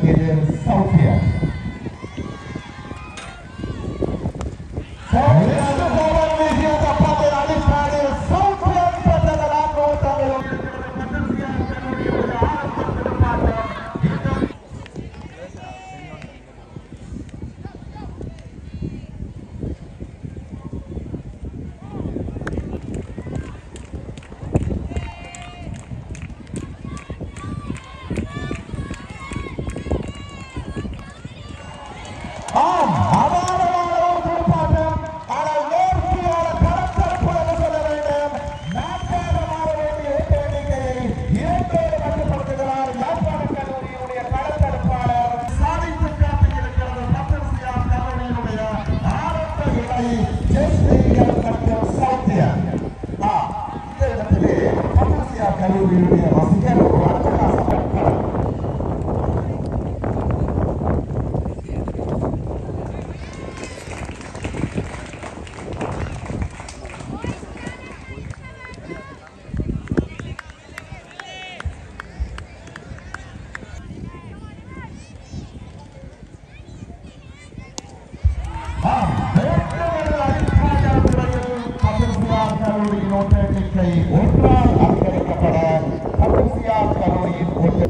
இது சௌக்கியம் ஆம் அபாரமான ஒரு துடுப்பாட்டம் ஆனால் நேர்த்தியான கடற்கரைப்புல சொல்ல வேண்டும் நாட்டாக மாற வேண்டிய ஓட்ட எண்ணிக்கையை இரண்டோடு மட்டுப்படுத்துகிறார் யாழ்ப்பாண கல்லூரியினுடைய கடற்கடுப்பாளர் சாதித்து காட்டியிருக்கிறது பத்திரசியார் கல்லூரியினுடைய ஆரம்ப இணை ஜெய்ஸ்ரீகள் மற்றும் சௌத்தியம் ஆ, இந்த இடத்திலே பத்திரசியார் கல்லூரியினுடைய ரசிகர் ஒரு அட்டகாச படம் ஆம், வேட்டையில் அடிப்பாயார் துறையில் பத்திரசியார் கல்லூரியின் ஓட்ட எண்ணிக்கை ஒன்றால் அதிகரிக்கப்பட பத்திரசியார் கல்லூரியின் ஓட்ட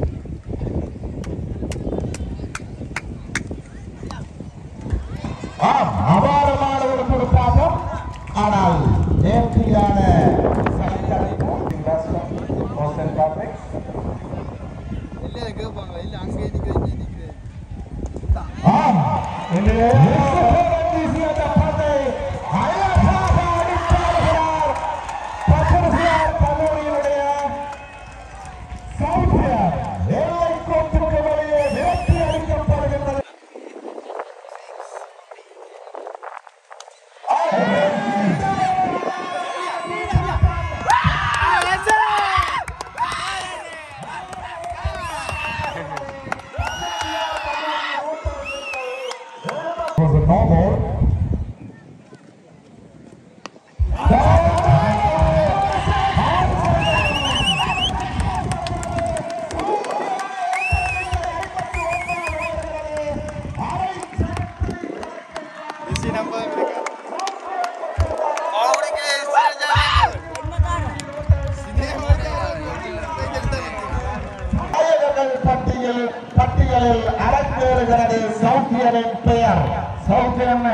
ஆம் அபாரமான ஒரு துடுப்பாட்டம் ஆனால் நேர்த்தியான சைக்கிளைப்பு மோசன் காம்ப்ளெக்ஸ் இல்ல கேட்பாங்க இல்ல அங்கே நிக்க இங்கே நிக்கிறேன் ஆம் இன்றைய வீசிய அந்த பந்தை அழகாக அடித்தாடுகிறார் பத்திரசியார் கல்லூரியினுடைய சௌக்கியம் எல்லை கோட்டுக்கு வெளியே விரட்டி அடிக்கப்படுகின்றது was a normal. isi number mereka oh mereka sini jalan sini நாயகர்கள் பட்டியல் பட்டியலில் அரங்கேறுகிறது சௌக்கியரின் பெயர் சௌக்கியம்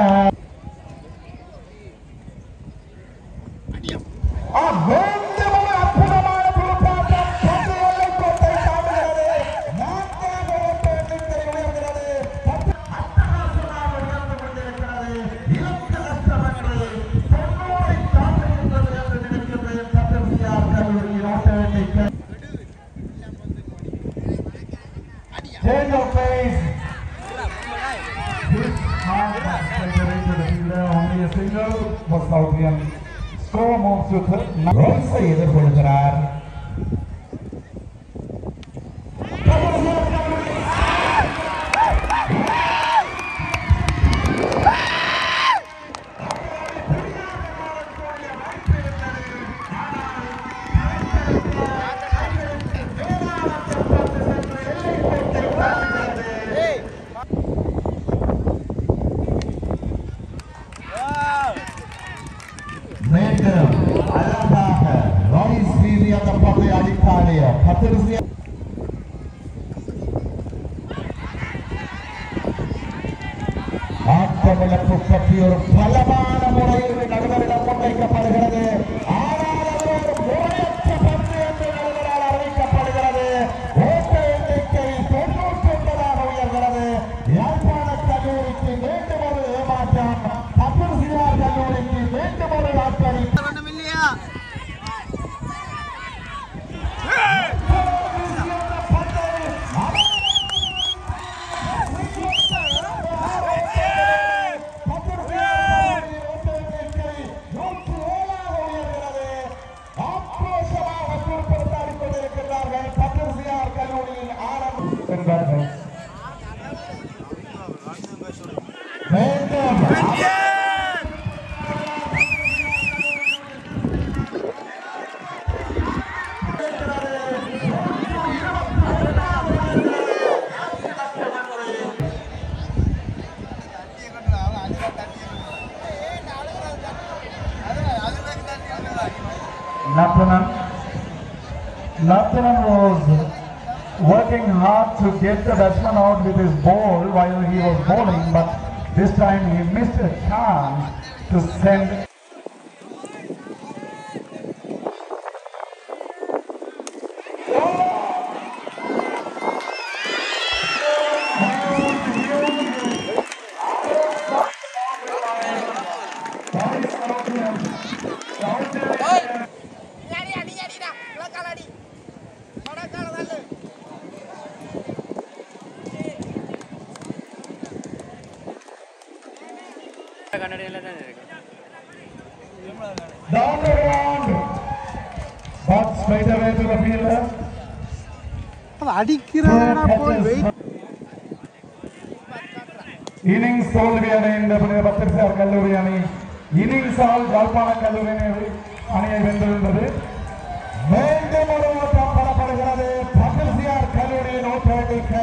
ஆ, மீண்டும் ஒரு அற்புதமான துடுப்பாட்டம் பந்து எல்லைக்கோட்டை தாண்டுகிறது. நான்காவது ஓட்ட எண்ணிக்கை உயர்கிறது. பந்து அட்டகாசமாக உயர்ந்து கொண்டிருக்கிறது. இலக்கு நஷ்டமற்று தொண்ணூறை தாண்டுகின்றது என்று நினைக்கின்றேன். பத்திரசியார் கல்லூரியின் ஓட்ட எண்ணிக்கை Change of pace. This man has separated the fielder. Only a single was Southern. Score moves to third. Runs-ஐ எதிர்கொள்கிறார் மீண்டும் அழகாக ராய்ஸ் வீதி அந்த பந்தை அடித்தாடிய பத்திரிசிய ஆட்டமிழப்பு பற்றி ஒரு பலமான முறையில் நடுவரிடம் முன்வைக்கப்படுகிறது ஆனால் அது ஒரு முறையற்ற பந்து என்று நடுவரால் அறிவிக்கப்படுகிறது ஓட்ட எண்ணிக்கை தொண்ணூற்றி ஒன்பதாக உயர்கிறது யாழ்ப்பாண கல்லூரிக்கு மீண்டும் ஒரு ஏமாற்றம் பத்திரிசியார் கல்லூரிக்கு மீண்டும் ஒரு வாக்களி ஒண்ணும் இல்லையா நூற்றி ஏழாக உயர்கிறது Nathanan. Nathanan was working hard to get the batsman out with his ball while he was bowling, but this time he missed a chance to send அடி அடி அடிடா இலக்கால அடி வடக்கால தள்ளு down the ground. But straight away to the fielder. அடிக்கிறானா போய் wait innings தோல்வி அடைந்த புனித பத்திரிசார் கல்லூரி அணி இன்னிங்ஸால் யாழ்ப்பாண கல்லூரி அணி- அணியை வென்றிருந்தது மீண்டும் ஒரு ஓட்டம் படப்படுகிறது பத்திரிசியார் கல்லூரி நூற்றாண்டு கை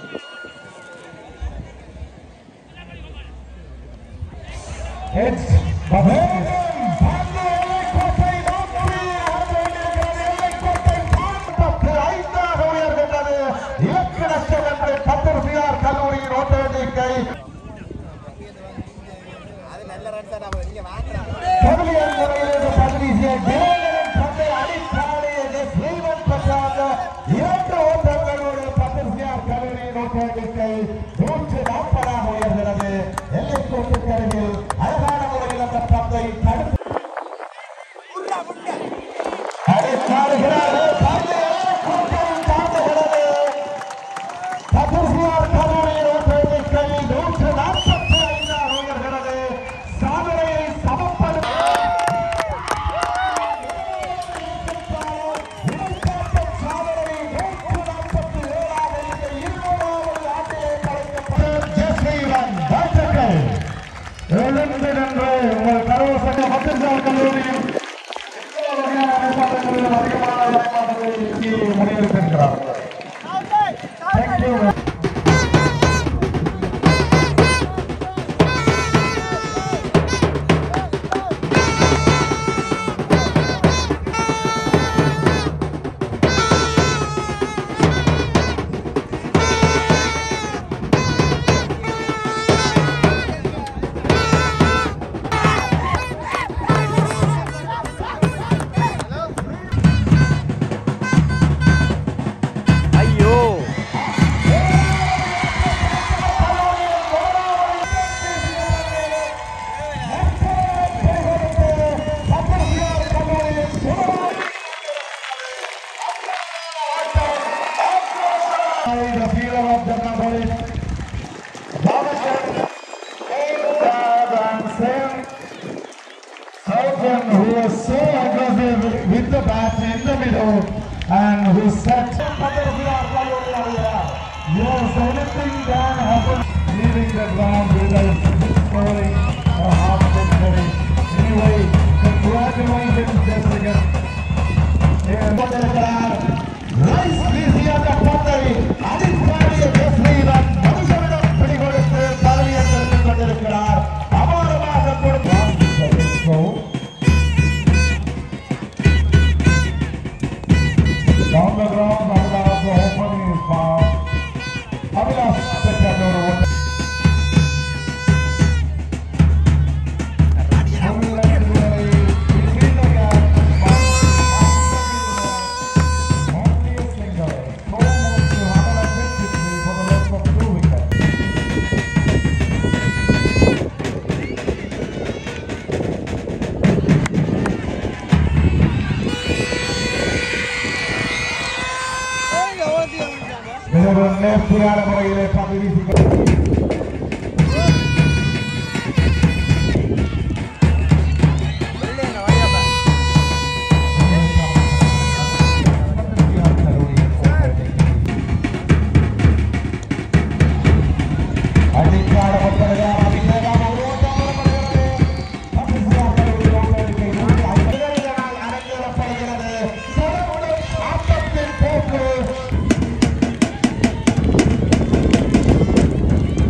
It's கல்லூரியின் ஓட்ட எண்ணிக்கை அது நல்ல ரன் சார் நம்ம நீங்க வாங்க கவியர் முறையிலிருந்து பத்ரிசிய தினகரன் பந்தை அடித்தாடியது ஸ்ரீவன் பிரசாத் இரண்டு ஓட்டங்களோடு பத்ரிசியார் கல்லூரியின் ஓட்ட எண்ணிக்கை நூற்று நாற்பதாக உயர்கிறது எல்லைக்கோட்டுக்கு அருகில் அழகான முறையில் அந்த பந்தை தடுத்து அடித்தாடுகிறார்கள் பந்து எல்லைக்கோட்டையில் தாண்டுகிறது பத்ரிசியார் கல்லூரியின் ஓட்ட எண்ணிக்கை நூற்று நாற்பத்தி ஐந்தாக உயர்கிறது சாதனையை சமப்படுத்த உங்கள் கரவசங்க மத்தியசார் கல்லூரியில் அதிகமான முடிவெடுத்திருக்கிறார் Thank you. ஐயோ the fielder of Jannah College. Babashan, Dad and Sam Southern, who was so aggressive with the bat in the middle and who set Yes, anything can happen. Leaving the ground without scoring a half century. Anyway, congratulations, Jessica. கொண்டிருக்கிறார் Rice வீசிய அந்த பந்தை அடிப்பாடிய ஜெஸ்ரீவன் மனுஷனிடம் பிடிகொடுத்து பதவியை எடுத்துக் கொண்டிருக்கிறார் அபாரமாக கொடுத்தார் Down the ground, Abhilash opening his palm. Abhilash second over one. மிகவும் நேர்த்தியான முறையிலே பதவி போக்கு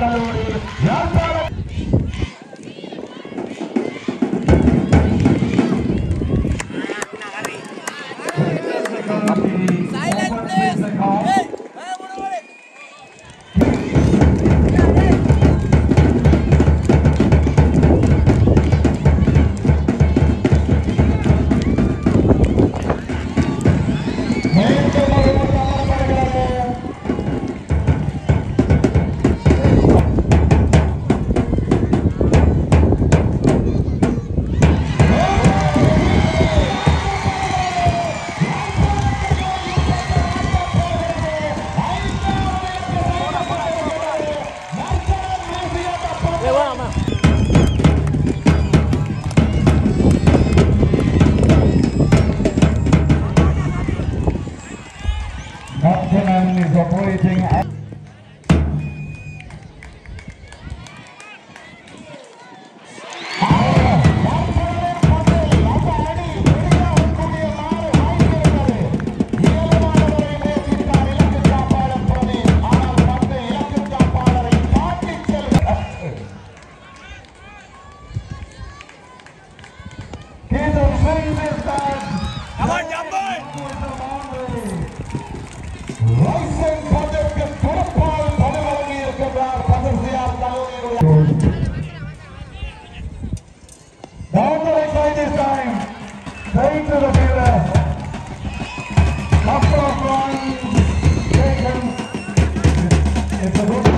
கல்லூரி Yazhpanam Silent, please. Hey, hey, what about it? மீண்டும் ஒரு முறை அமரப்படுகிறது Nottingham is operating at Come on, jump on. லைசன்ஸ் பதவிக்கு துடுப்பால் பதவி வழங்கி இருக்கின்றார் பதவியார் கல்லூரியுடைய Down the right side this time. Straight to the fielder. Couple of runs taken. It's a good.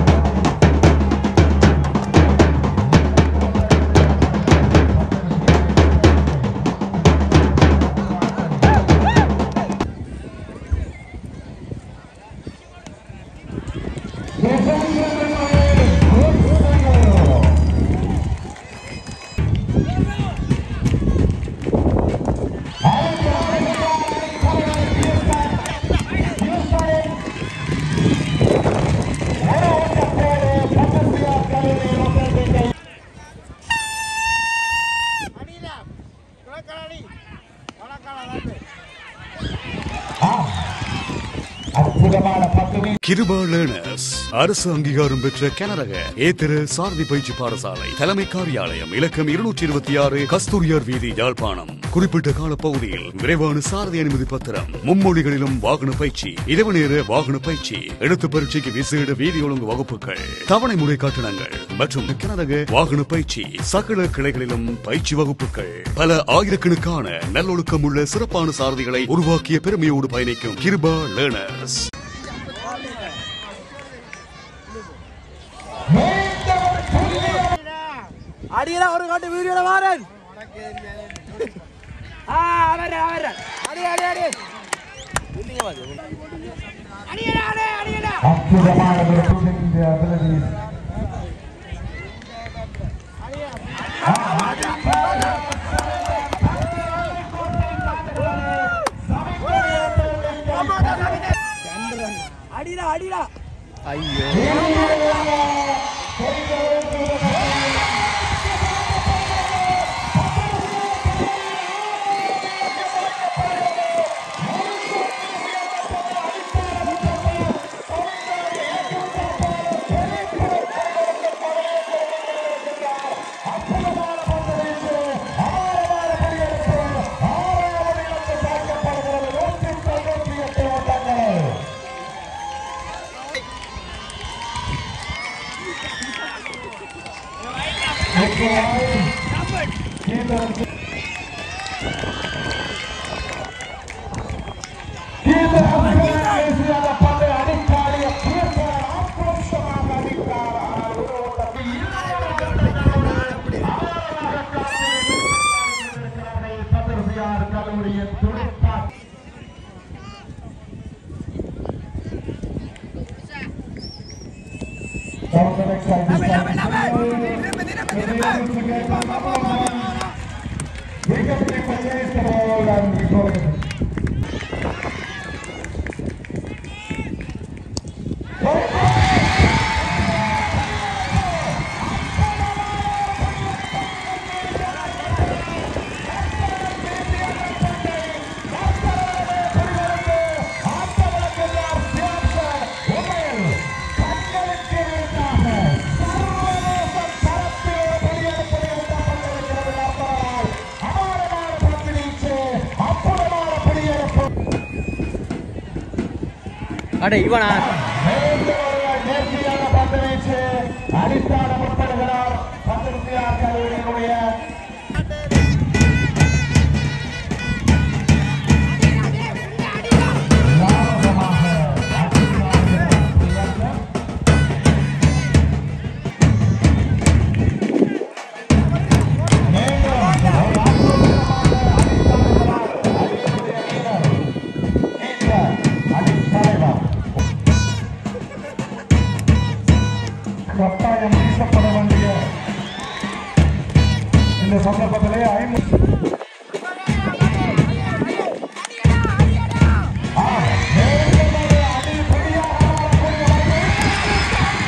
அடிடா. குளக்கால் அடி. குளக்கால் அடி. அற்புதமான பத்து மீ கிருபா லேர்னர்ஸ் அரசு அங்கீகாரம் பெற்ற கனரக ஏத்திர சாரதி பயிற்சி பாடசாலை தலைமை காரியாலயம் இலக்கம் இருநூற்றி இருபத்தி ஆறு கஸ்தூரியார் வீதி யாழ்ப்பாணம் குறிப்பிட்ட கால பகுதியில் விரைவான சாரதி அனுமதி பத்திரம் மும்மொழிகளிலும் வாகன பயிற்சி இரவு நேர வாகன பயிற்சி எழுத்து பரீட்சைக்கு விசேட வீதி ஒழுங்கு வகுப்புகள் தவணை முறை கட்டணங்கள் மற்றும் கனரக வாகன பயிற்சி சகல கிளைகளிலும் பயிற்சி வகுப்புகள் பல ஆயிரக்கணக்கான நல்லொழுக்கம் உள்ள சிறப்பான சாரதிகளை உருவாக்கிய பெருமையோடு பயணிக்கும் கிருபா லேர்னர்ஸ் அடிடா ஒரு காட்டு வீடியோல வாரன் ஆ அவர அவர அடி அடி அடி அடிடா அடி அடிடா அற்புதமான ஒரு shooting abilities. அடிடா அடிடா ஆட்டவழக்கெல்லாம் அட இவனா மீண்டும் ஒரு நேர்த்தியான பந்து வீச்சு அடித்தாட முற்படுகிறார் பத்திரிகையார் கல்லூரியினுடைய லாபகமாக அடித்தாடுகிறார். மீண்டும் ஒரு அற்புதமாக அடித்தாடுகிறார். அணியினுடைய வீரர். இந்த அடித்தலைவர் கட்டாயம் வீசப்பட வேண்டிய இந்த சந்தர்ப்பத்திலே ஐம்பது ஆ, வேகமாக அடி பிடியாக வரக்கூடிய வாய்ப்பு.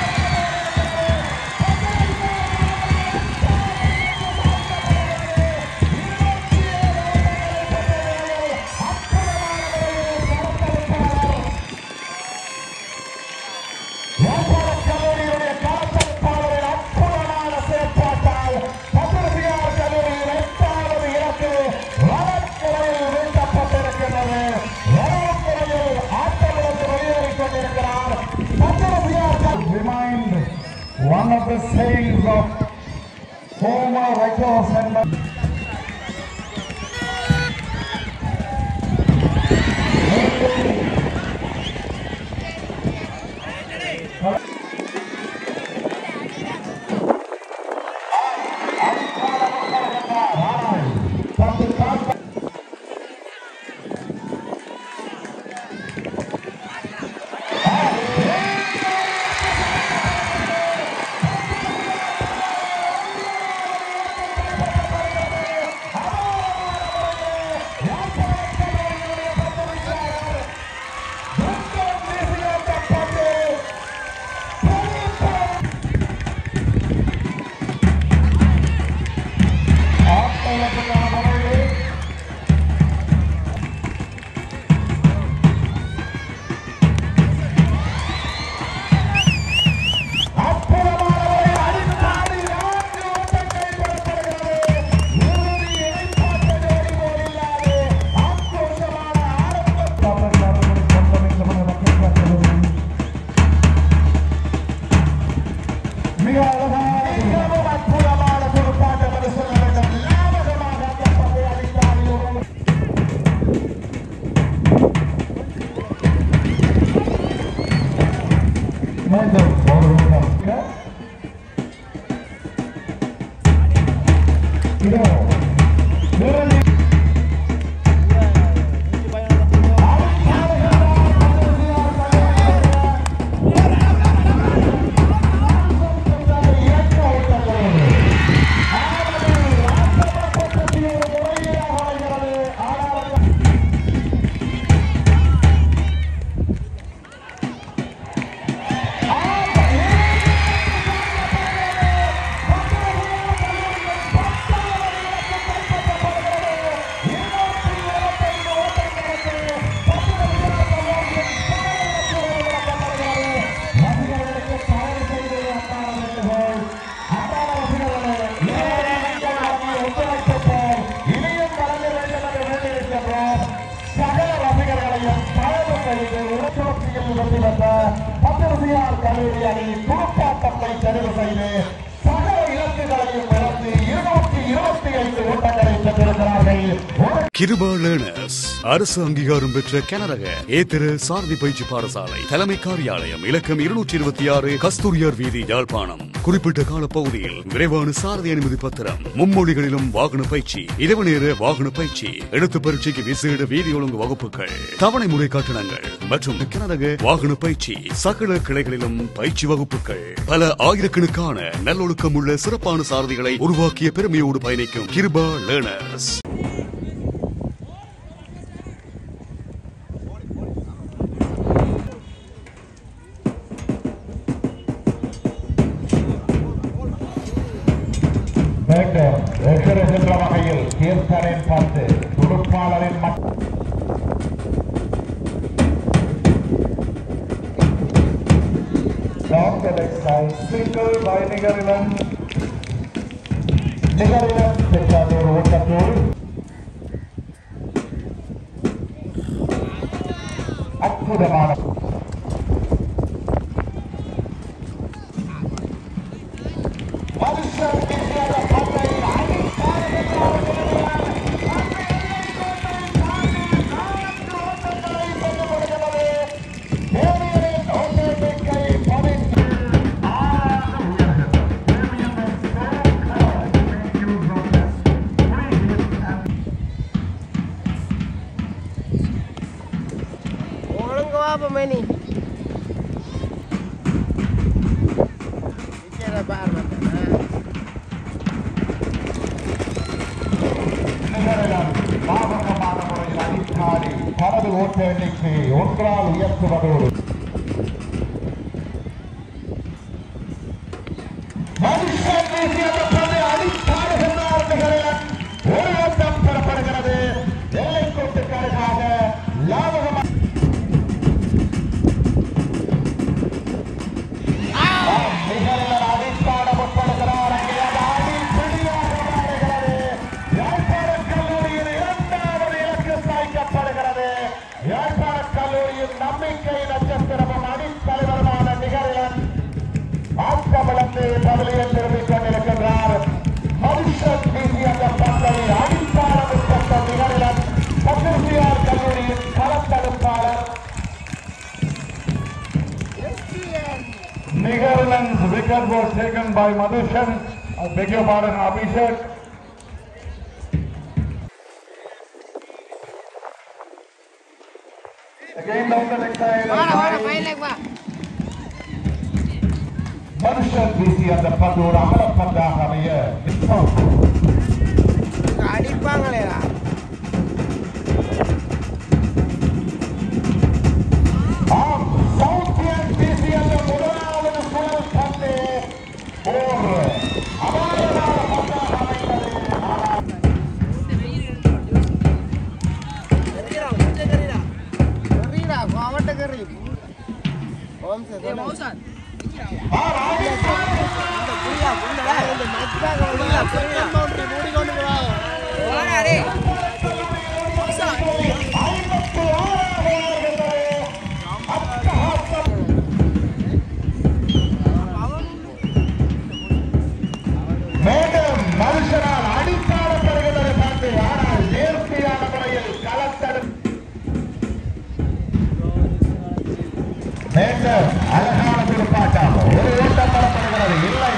வியாபாரக் கல்லூரியினுடைய காத்தளிப்பாளரின் அற்புதமான செயற்பாட்டால் பத்திரிகையார் கல்லூரியில் எட்டாவது இலக்கு வனத்துறையில் வீழ்த்தப்பட்டிருக்கின்றது வனத்துறையில் ஆட்டமிழந்து வெளியேறிக் கொண்டிருக்கிறார் பத்திரிகையார் remind one of the sayings of former rectors and பத்து காத்த மிக அழகான மிகவும் அற்புதமான துடுப்பாட்டம் என்று சொல்ல வேண்டும் லாபகமாக அந்த பந்தை அடித்தாடியுடன் மீண்டும் ஒரு நிமிடம் இதோ விரலி சகல ரசிகர்களையும் தயவு செய்து உலகத்தில் வெற்றி பெற்ற பத்திரிகையார் கல்லூரி அணி துடுப்பாட்டத்தை தெரிவு செய்து சகல இலக்குகளையும் இழந்து இருநூற்றி இருபத்தி ஐந்து ஓட்டங்களை பெற்றிருக்கிறார்கள் ஒரு கிருபா லேர்னர்ஸ் அரசு அங்கீகாரம் பெற்ற கனரக ஏத்திர சாரதி பயிற்சி பாடசாலை தலைமை காரியாலயம் இலக்கம் இருநூற்றி இருபத்தி ஆறு கஸ்தூரியார் வீதி யாழ்ப்பாணம் குறிப்பிட்ட கால பகுதியில் விரைவான சாரதி அனுமதி பத்திரம் மும்மொழிகளிலும் வாகன பயிற்சி இரவு நேர வாகன பயிற்சி எழுத்து பரீட்சைக்கு விசேட வீதி ஒழுங்கு வகுப்புகள் தவணை முறை கட்டணங்கள் மற்றும் கனரக வாகன பயிற்சி சகல கிளைகளிலும் பயிற்சி வகுப்புகள் பல ஆயிரக்கணக்கான நல்லொழுக்கம் உள்ள சிறப்பான சாரதிகளை உருவாக்கிய பெருமையோடு பயணிக்கும் கிருபா லேர்னர்ஸ் மீண்டும் எதிர்கின்ற வகையில் தீர்த்தரின் பந்து துடுப்பாளரின் மட்- Down the leg side, single by நிகரிலன் நிகரிலன் பெற்றார் ஒரு ஓட்டத்தோடு அற்புதமான நீ நிக்கிற பார் வந்தேன் நிகழலாம் லாபகரமான முறையில் அடித்தாடி தனது ஓட்ட எண்ணிக்கை ஒன்றால் உயர்த்துவதோடு மனுஷன் வீசிய அந்த பந்தை அடித்தாடுகின்றார் நிகழலாம் ஒரு ஓட்டம் பெறப்படுகிறது எல்லைக்கோட்டுக்காரராக லாபகமாக நிகழலாம் அடித்தாட முற்படுகிறார் அங்கே அது ஆடி பிடியாக மாறுகிறது யாழ்ப்பாணக் கல்லூரியின் இரண்டாவது இலக்கு சாய்க்கப்படுகிறது யாழ்ப்பாணக் கல்லூரியின் நம்பிக்கை நட்சத்திரமும் அணித்தலைவருமான நிகழலன் ஆட்டமிழந்து பதிலில் திரும்பிக் கொண்டிருக்கின்றார் மனுஷன் வீசிய அந்த பந்தை அடித்தாட முற்பட்ட நிகழலன் பத்திரிகையார் கல்லூரியின் களத்தடுப்பாளர் Nigarland's wicket was taken by Madhushan. I beg your pardon, Abhishek. Again down the leg side. வாடா வாடா and பையனுக்கு வா மனுஷன் வீசி அந்த பந்து ஒரு அமலப்பந்தாக அமைய அடிப்பாங்களேடா ஆம் சௌத்தியன் வீசி அந்த முதலாவது சுழல் பந்து ஒரு அபாரமான பந்தாக அமைந்தது ஆனால் கறீடா அவட்ட கறி ஓம் சார் ஆ, ராஜஸ்தான் இந்த மச்சாக மூடிக்கொண்டு போவாங்க ஐம்பத்து ஆறாக வருகின்றது. அட்டகாசம். மீண்டும் மனுஷனால் அடித்தாடப்படுகிறது பந்து ஆனால் நேர்த்தியான முறையில் களத்தடு மீண்டும் அழகான துடுப்பாட்டம் ஒரு ஓட்டம் பெறப்படுகிறது இல்லை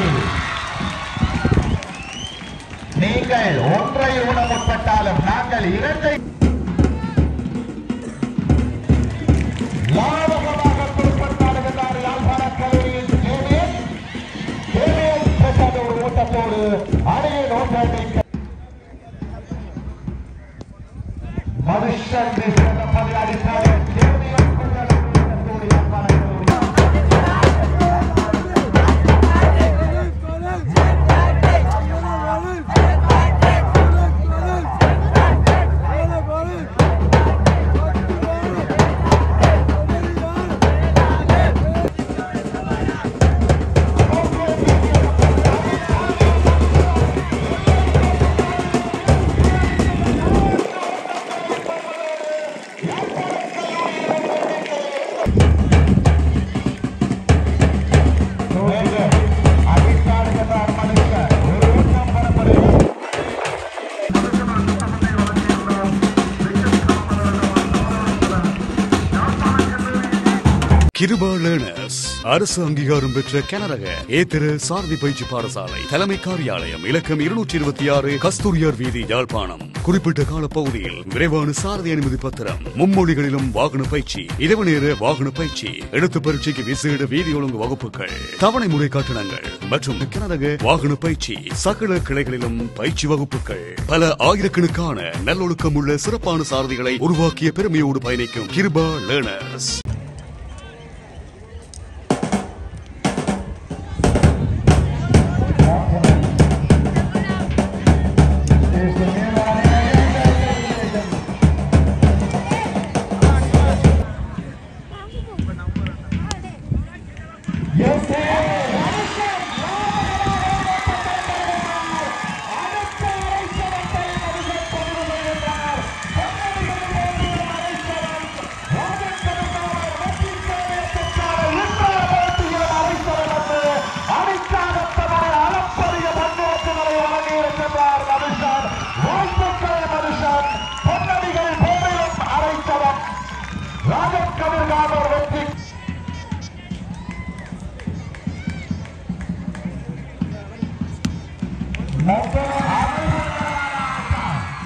நீங்கள் ஒன்றை ஊட முற்பட்டாலும் நாங்கள் இரண்டை லாபகமாக குறிப்பிட்டாடுகிறார் யாழ்ப்பாண கல்லூரியின் கேவியன் கேவியன் பிரசாத் ஒரு ஓட்டத்தோடு அணியின் ஓட்டத்தை மனுஷன் வீசுகிற பந்து அடித்தார் கேவியன் பிரசாத் ஓட்டத்தோடு யாழ்ப்பாண கல்லூரி அடித்தாடுகிறார் மனுஷன் ஒரு ஓட்டம் பெறப்படுகிறது கிருபா லேர்னர்ஸ் அரசு அங்கீகாரம் பெற்ற கனரக ஏத்திர சாரதி பயிற்சி பாடசாலை தலைமை காரியாலயம் இலக்கம் இருநூற்றி இருபத்தி ஆறு கஸ்தூரியார் வீதி யாழ்ப்பாணம் குறிப்பிட்ட கால பகுதியில் விரைவான சாரதி அனுமதி பத்திரம் மும்மொழிகளிலும் வாகன பயிற்சி இரவு நேர வாகன பயிற்சி எழுத்து பரீட்சைக்கு விசேட வீதி ஒழுங்கு வகுப்புகள் தவணை முறை கட்டணங்கள் மற்றும் கனரக வாகன பயிற்சி சகல கிளைகளிலும் பயிற்சி வகுப்புகள் பல ஆயிரக்கணக்கான நல்லொழுக்கம் உள்ள சிறப்பான சாரதிகளை உருவாக்கிய பெருமையோடு பயணிக்கும் கிருபா லேர்னர்ஸ் ராஜக்கவிர்காமர் வெற்றி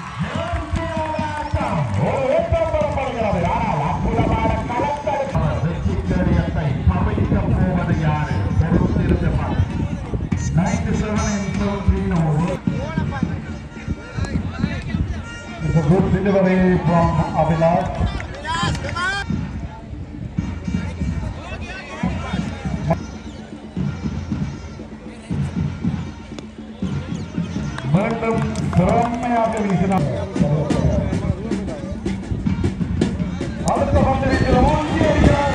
ஒரு ஓட்டம் பெறப்படுகிறது ஆனால் அற்புதமான களத்தடுப்பு delivery from Abhilash. மீண்டும் திறமையாக வீசினார் அடுத்த பந்திரிக்கிற ஊசி அடிக்கிறார்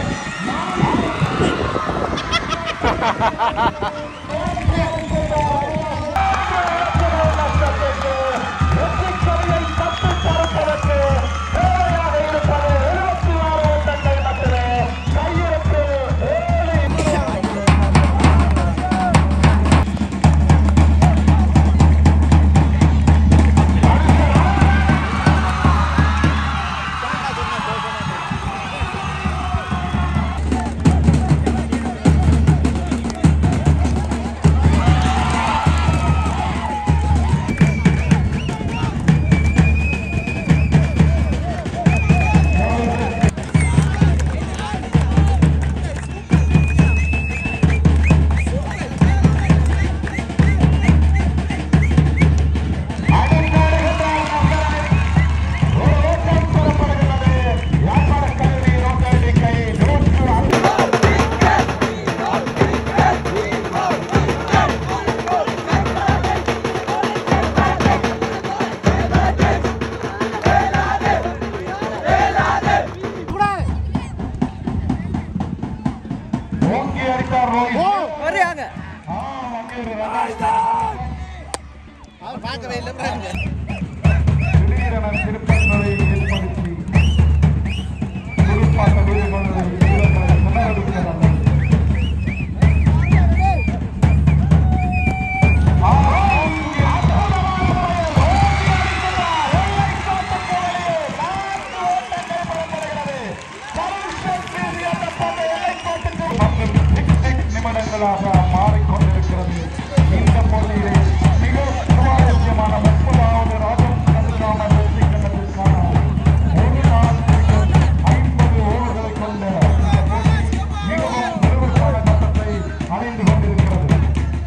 ஓங்கி அடித்தார் ரோஹித் வர்றாங்க ஆ, அங்கே ஒரு ரன். அவர் பார்க்கவே இல்லை பாருங்க திடீரென திருப்பங்களை ஏற்படுத்தி துடுப்பாட்ட வீரர்களை வீரர்களை முன்னெடுக்கிறார்கள். ஆ, ஓங்கி அற்புதமான முறையில் ஓங்கி அடிக்கிறார். எல்லை கோட்டுக்கு வெளியே நான்கு ஓட்டங்கள் பெறப்படுகிறது. கருஷன் சீறி அந்த பந்து எல்லை கோட்டுக்கு மற்றும் டிக் டிக் நிமிடங்களாக மாறிக்கொண்டிருக்கிறது இந்த போட்டியிலே மிக சுவாரஸ்யமான முப்பதாவது ராஜம் கதிர்காம வெற்றி கண்டத்திற்கான ஒரு நாள் ஐம்பது ஓவர்களை கொண்ட இந்த போட்டி மிகவும் விறுவிறுப்பான கட்டத்தை அடைந்து கொண்டிருக்கிறது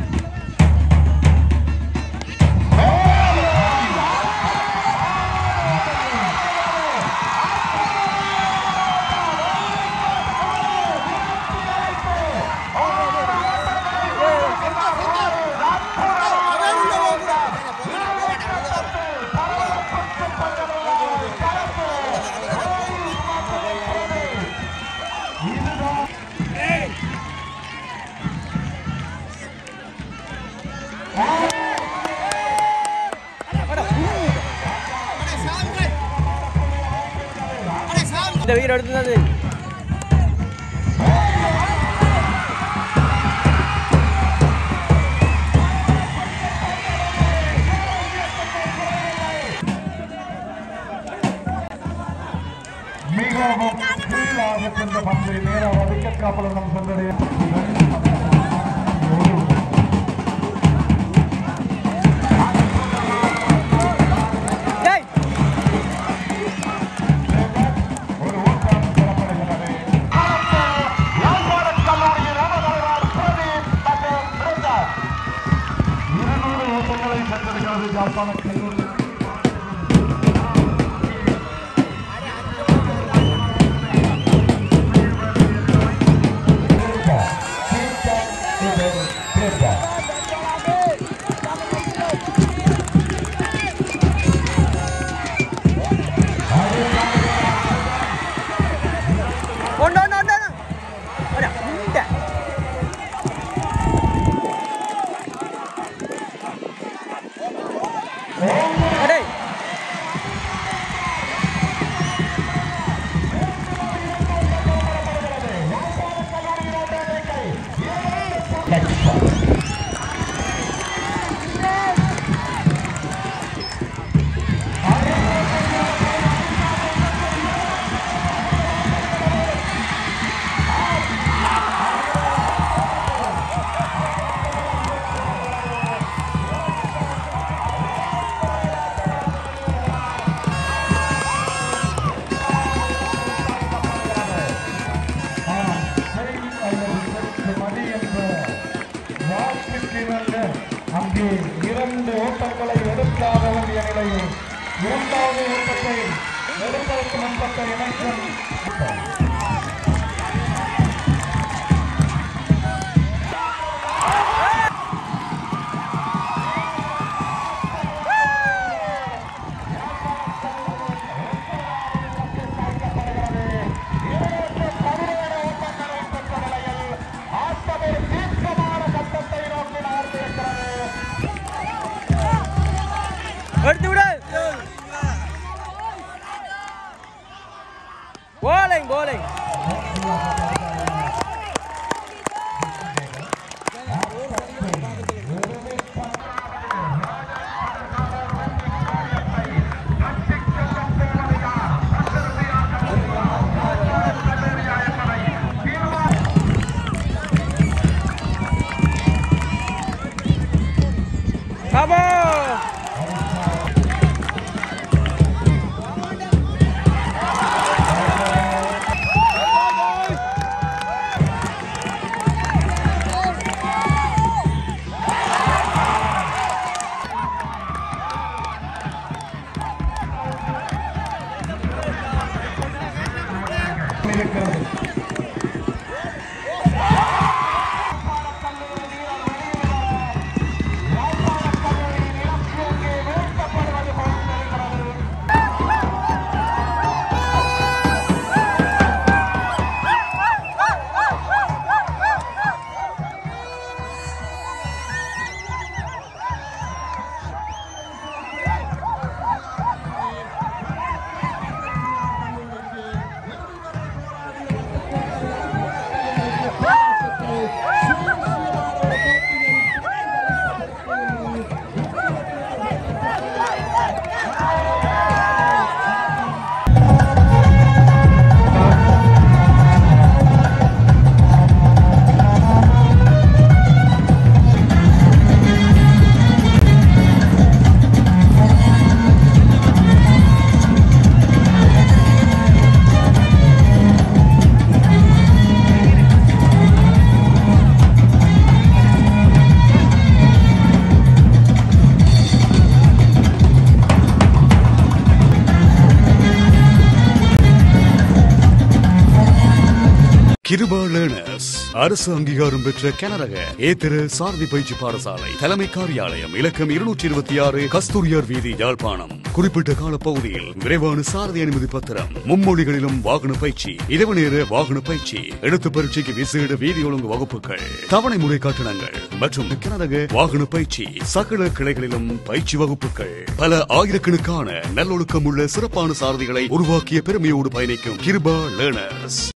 இந்த வீடு எடுத்தது மிகவும் ஸ்பீடாக சென்ற பந்தை நேராக விக்கெட் காப்பலனம் சென்றடைய ஏய் ஒரு ஓட்டம் பெறப்படுகிறது யாழ்ப்பாணம் கல்லூரியின் ராமநாதர் பிரதீப் மற்றும் பிருந்தா இருநூறு ஓட்டங்களை சென்றிருக்கிறது யாழ்ப்பாண கல்லூரி ஒன்று ஒன்று ஒன்று ஒன்று இந்த அடே அங்கே இரண்டு ஓட்டங்களை எடுத்தாக வேண்டிய நிலையில் மூன்றாவது ஓட்டத்தை எடுப்பதற்கு முன்பட்ட இணைக்கும் எடுத்து விடு போலிங் போலிங் Come on! இருக்கிறது கிருபா லேர்னர்ஸ் அரசு அங்கீகாரம் பெற்ற கனரக ஏத்திர சாரதி பயிற்சி பாடசாலை தலைமை காரியாலயம் இலக்கம் இருநூற்றி இருபத்தி ஆறு கஸ்தூரியார் வீதி யாழ்ப்பாணம் குறிப்பிட்ட கால பகுதியில் விரைவான சாரதி அனுமதி பத்திரம் மும்மொழிகளிலும் வாகன பயிற்சி இரவு நேர வாகன பயிற்சி எழுத்து பரீட்சைக்கு விசேட வீதி ஒழுங்கு வகுப்புகள் தவணை முறை கட்டணங்கள் மற்றும் கனரக வாகன பயிற்சி சகல கிளைகளிலும் பயிற்சி வகுப்புகள் பல ஆயிரக்கணக்கான நல்லொழுக்கம் உள்ள சிறப்பான சாரதிகளை உருவாக்கிய பெருமையோடு பயணிக்கும் கிருபா லேர்னர்ஸ்